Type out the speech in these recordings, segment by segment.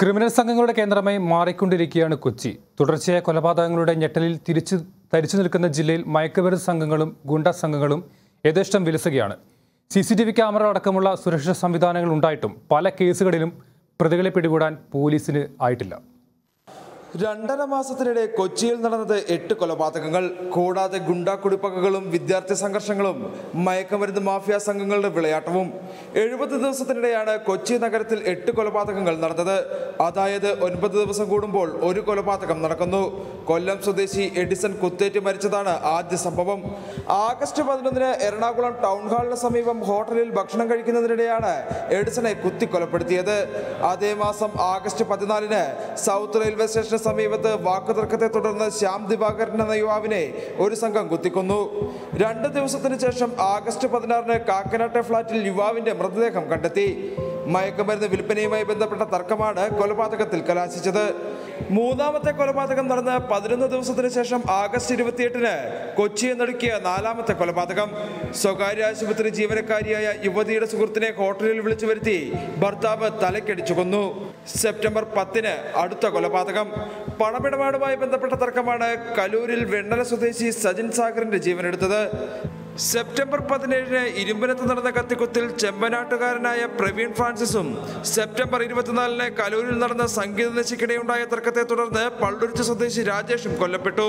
criminal സംഘങ്ങളുടെ കേന്ദ്രമായി മാറിക്കൊണ്ടിരിക്കുകയാണ് കൊച്ചി തുടർച്ചയായ കൊലപാതകങ്ങളുടെ ഞെട്ടലിൽ തിരിച്ചു തരിച്ചു നിൽക്കുന്ന ജില്ലയിൽ മയക്കുമരുന്ന് സംഘങ്ങളും ഗുണ്ട സംഘങ്ങളും യഥേഷ്ടം വിലസുകയാണ് C C T V camera അടക്കമുള്ള സുരക്ഷാ സംവിധാനങ്ങൾ ഉണ്ടായിട്ടും പല കേസുകളിലും പ്രതികളെ പിടികൂടാൻ പോലീസിന് ആയിട്ടില്ല രണ്ടര മാസത്തിനിടെ കൊച്ചിയിൽ നടന്നത് എട്ട് കൊലപാതകങ്ങൾ കൂടാതെ ഗുണ്ടാ കുടിപ്പകകളും വിദ്യാർത്ഥി സംഘർഷങ്ങളും മയക്കമരുന്ന് മാഫിയ സംഘങ്ങളുടെ വിളയാട്ടവും എഴുപത് ദിവസത്തിനിടെയാണ് കൊച്ചി നഗരത്തിൽ എട്ട് കൊലപാതകങ്ങൾ നടന്നത് അതായത് ഒൻപത് ദിവസം കൂടുമ്പോൾ ഒരു കൊലപാതകം നടക്കുന്നു കൊല്ലം സ്വദേശി എഡിസൺ കുത്തേറ്റ് മരിച്ചതാണ് ആദ്യ സംഭവം ആഗസ്റ്റ് പതിനൊന്നിന് എറണാകുളം ടൗൺ ഹാളിന് സമീപം ഹോട്ടലിൽ ഭക്ഷണം കഴിക്കുന്നതിനിടെയാണ് എഡിസണെ കുത്തിക്കൊലപ്പെടുത്തിയത് അതേ മാസം ആഗസ്റ്റ് പതിനാലിന് സൗത്ത് റെയിൽവേ സ്റ്റേഷന് സമീപത്ത് വാക്കുതർക്കത്തെ തുടർന്ന് ശ്യാം ദിവാകരൻ എന്ന യുവാവിനെ ഒരു സംഘം കുത്തിക്കൊന്നു രണ്ട് ദിവസത്തിന് ശേഷം ആഗസ്റ്റ് പതിനാറിന് കാക്കനാട്ടെ ഫ്ളാറ്റിൽ യുവാവിന്റെ മൃതദേഹം കണ്ടെത്തി മയക്കുമരുന്ന് വിൽപ്പനയുമായി ബന്ധപ്പെട്ട തർക്കമാണ് കൊലപാതകത്തിൽ കലാശിച്ചത് മൂന്നാമത്തെ കൊലപാതകം നടന്ന് പതിനൊന്ന് ദിവസത്തിന് ശേഷം ആഗസ്റ്റ് ഇരുപത്തിയെട്ടിന് കൊച്ചിയെ നടുക്കിയ നാലാമത്തെ കൊലപാതകം സ്വകാര്യ ആശുപത്രി ജീവനക്കാരിയായ യുവതിയുടെ സുഹൃത്തിനെ ഹോട്ടലിൽ വിളിച്ചു വരുത്തി ഭർത്താവ് തലക്കടിച്ചു കൊന്നു സെപ്റ്റംബർ പത്തിന് അടുത്ത കൊലപാതകം പണമിടപാടുമായി ബന്ധപ്പെട്ട തർക്കമാണ് കലൂരിൽ വെണ്ണല സ്വദേശി സജിൻ സാഗറിന്റെ ജീവനെടുത്തത് സെപ്റ്റംബർ പതിനേഴിന് ഇരുമ്പനത്ത് നടന്ന കത്തിക്കുത്തിൽ ചെമ്പനാട്ടുകാരനായ പ്രവീൺ ഫ്രാൻസിസും സെപ്റ്റംബർ ഇരുപത്തിനാലിന് കലൂരിൽ നടന്ന സംഗീത നിശയ്ക്കിടെയുണ്ടായ തർക്കത്തെ തുടർന്ന് പള്ളുരുത്തി സ്വദേശി രാജേഷും കൊല്ലപ്പെട്ടു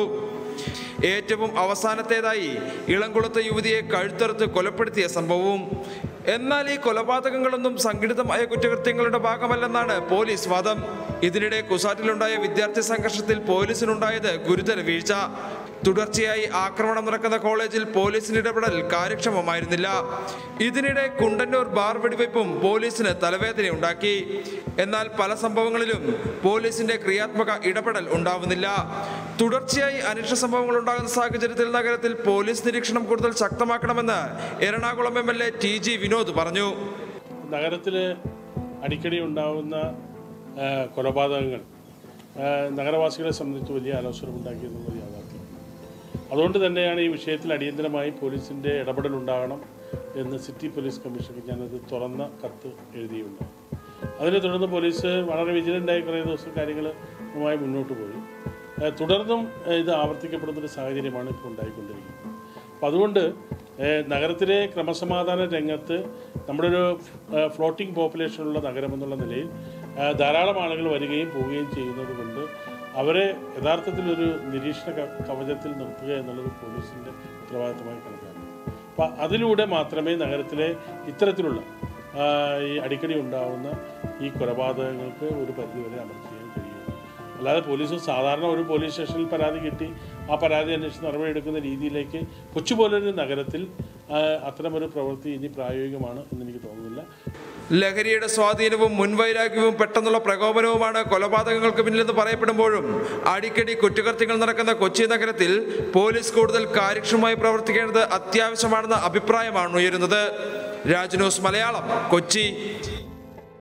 ഏറ്റവും അവസാനത്തേതായി ഇളംകുളത്തെ യുവതിയെ കഴുത്തറുത്ത് കൊലപ്പെടുത്തിയ സംഭവവും എന്നാൽ ഈ കൊലപാതകങ്ങളൊന്നും സംഘടിതമായ കുറ്റകൃത്യങ്ങളുടെ ഭാഗമല്ലെന്നാണ് പോലീസ് വാദം ഇതിനിടെ കുസാറ്റിലുണ്ടായ വിദ്യാർത്ഥി സംഘർഷത്തിൽ പോലീസിനുണ്ടായത് ഗുരുതര വീഴ്ച തുടർച്ചയായി ആക്രമണം നടക്കുന്ന കോളേജിൽ പോലീസിന്റെ ഇടപെടൽ കാര്യക്ഷമമായിരുന്നില്ല ഇതിനിടെ കുണ്ടന്നൂർ ബാർ വെടിവയ്പും പോലീസിന് തലവേദനയുണ്ടാക്കി എന്നാൽ പല സംഭവങ്ങളിലും പോലീസിന്റെ ക്രിയാത്മക ഇടപെടൽ ഉണ്ടാവുന്നില്ല തുടർച്ചയായി അനിഷ്ട സംഭവങ്ങൾ ഉണ്ടാകുന്ന സാഹചര്യത്തിൽ നഗരത്തിൽ പോലീസ് നിരീക്ഷണം കൂടുതൽ ശക്തമാക്കണമെന്ന് Ernakulam M L A T G Vinod പറഞ്ഞു നഗരത്തിൽ അടിക്കടി ഉണ്ടാകുന്ന ആ, കൊലപാതകങ്ങൾ ആ, നഗരവാസികളെ സംബന്ധിച്ച് വലിയ അലോസരമുണ്ടാക്കി എന്നുള്ളത് യാഥാർത്ഥ്യം അതുകൊണ്ട് തന്നെയാണ് ഈ വിഷയത്തിൽ അടിയന്തരമായി പോലീസിൻ്റെ ഇടപെടൽ ഉണ്ടാകണം എന്ന് സിറ്റി പോലീസ് കമ്മീഷണർക്ക് ഞാനത് തുറന്ന കത്ത് എഴുതിയുണ്ട് അതിനെ തുടർന്ന് പോലീസ് വളരെ വിജിലൻ്റായി കുറേ ദിവസം കാര്യങ്ങളുമായി മുന്നോട്ട് പോയി ആ, തുടർന്നും ആ, ഇത് ആവർത്തിക്കപ്പെടുന്നൊരു സാഹചര്യമാണ് ഇപ്പോൾ ഉണ്ടായിക്കൊണ്ടിരിക്കുന്നത് അപ്പോൾ അതുകൊണ്ട് ഏഹ്, നഗരത്തിലെ ക്രമസമാധാന രംഗത്ത് നമ്മുടെ ഒരു ഏഹ്, ഫ്ലോട്ടിംഗ് പോപ്പുലേഷനുള്ള നഗരം എന്നുള്ള നിലയിൽ ഏഹ്, ധാരാളം ആളുകൾ വരികയും പോവുകയും ചെയ്യുന്നത് കൊണ്ട് അവരെ യഥാർത്ഥത്തിൽ ഒരു നിരീക്ഷണ ക- കവചത്തിൽ നിർത്തുക എന്നുള്ളത് പോലീസിൻ്റെ ഉത്തരവാദിത്തമായി കണക്കാക്കുന്നു അപ്പോൾ അതിലൂടെ മാത്രമേ നഗരത്തിലെ ഇത്തരത്തിലുള്ള ആ, ഈ അടിക്കടി ഉണ്ടാകുന്ന ഈ കൊലപാതകങ്ങൾക്ക് ഒരു പരിധിവരെ അമർച്ച ചെയ്യാൻ കഴിയുള്ളൂ അല്ലാതെ പോലീസ് സാധാരണ ഒരു പോലീസ് സ്റ്റേഷനിൽ പരാതി കിട്ടി ആ പരാതി അന്വേഷിച്ച് നടപടിയെടുക്കുന്ന രീതിയിലേക്ക് കൊച്ചു പോലൊരു നഗരത്തിൽ ആ, അത്തരമൊരു പ്രവൃത്തി ഇനി പ്രായോഗികമാണ് എന്ന് എനിക്ക് തോന്നുന്നില്ല ലഹരിയുടെ സ്വാധീനവും മുൻവൈരാഗ്യവും പെട്ടെന്നുള്ള പ്രകോപനവുമാണ് കൊലപാതകങ്ങൾക്ക് പിന്നിലെന്ന് പറയപ്പെടുമ്പോഴും അടിക്കടി കുറ്റകൃത്യങ്ങൾ നടക്കുന്ന കൊച്ചി നഗരത്തിൽ പോലീസ് കൂടുതൽ കാര്യക്ഷമമായി പ്രവർത്തിക്കേണ്ടത് അത്യാവശ്യമാണെന്ന അഭിപ്രായമാണ് ഉയരുന്നത് രാജ് ന്യൂസ് മലയാളം കൊച്ചി